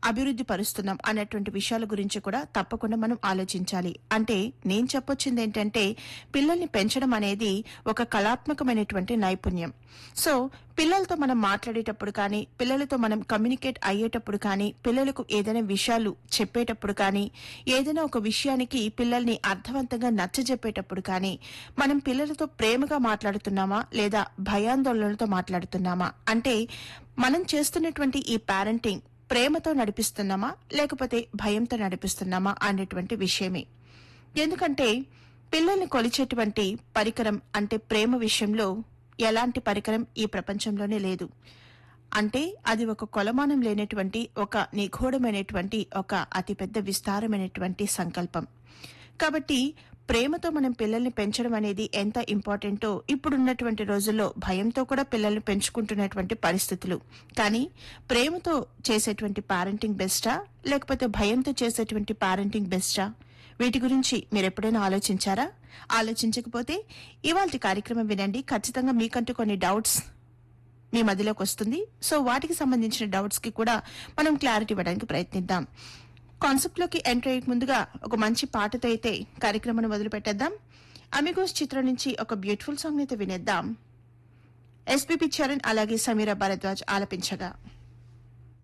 అభివృద్ధి పరుస్తున్నాం అన్నటువంటి విషయాల గురించి కూడా తప్పకుండా మనం ఆలోచించాలి అంటే నేను చెప్పొచ్చింది ఏంటంటే పిల్లల్ని పెంచడం అనేది ఒక కళాత్మకమైనటువంటి నైపుణ్యం సో పిల్లలతో మనం మాట్లాడేటప్పుడు కానీ పిల్లలతో మనం కమ్యూనికేట్ అయ్యేటప్పుడు కానీ పిల్లలకు ఏదైనా విషయాలు చెప్పేటప్పుడు కానీ ఏదైనా ఒక విషయానికి పిల్లల్ని అర్థవంతంగా నచ్చజెప్పేటప్పుడు కానీ మనం పిల్లలతో ప్రేమగా మాట్లాడుతున్నామా లేదా భయాందోళనలతో మాట్లాడుతున్నామా అంటే మనం చేస్తున్నటువంటి ఈ పారెంటింగ్ ప్రేమతో నడిపిస్తున్నామా లేకపోతే భయంతో నడిపిస్తున్నామా అనేటువంటి విషయమే ఎందుకంటే పిల్లల్ని కొలిచేటువంటి పరికరం అంటే ప్రేమ విషయంలో ఎలాంటి పరికరం ఈ ప్రపంచంలోనే లేదు అంటే అది ఒక కొలమానం లేనటువంటి ఒక నిగూఢమైనటువంటి ఒక అతిపెద్ద విస్తారమైనటువంటి సంకల్పం కాబట్టి ప్రేమతో మనం పిల్లల్ని పెంచడం అనేది ఎంత ఇంపార్టెంటో ఇప్పుడున్నటువంటి రోజుల్లో భయంతో కూడా పిల్లల్ని పెంచుకుంటున్నటువంటి పరిస్థితులు కానీ ప్రేమతో చేసేటువంటి పారెంటింగ్ బెస్టా లేకపోతే భయంతో చేసేటువంటి పారెంటింగ్ బెస్టా వీటి గురించి మీరు ఎప్పుడైనా ఆలోచించారా ఆలోచించకపోతే ఇవాళ కార్యక్రమం వినండి ఖచ్చితంగా మీకంటూ కొన్ని డౌట్స్ మీ మధ్యలోకి వస్తుంది సో వాటికి సంబంధించిన డౌట్స్ కి కూడా మనం క్లారిటీ ఇవ్వడానికి ప్రయత్నిద్దాం కాన్సెప్ట్ లోకి ఎంటర్ అయ్యే ముందుగా ఒక మంచి పాటతో అయితే కార్యక్రమాన్ని మొదలు పెట్టేద్దాం అమిగోస్ చిత్రం నుంచి ఒక బ్యూటిఫుల్ సాంగ్ అయితే వినేద్దాం ఎస్పీపీ చరణ్ అలాగే సమీరా భరద్వాజ్ ఆలపించగా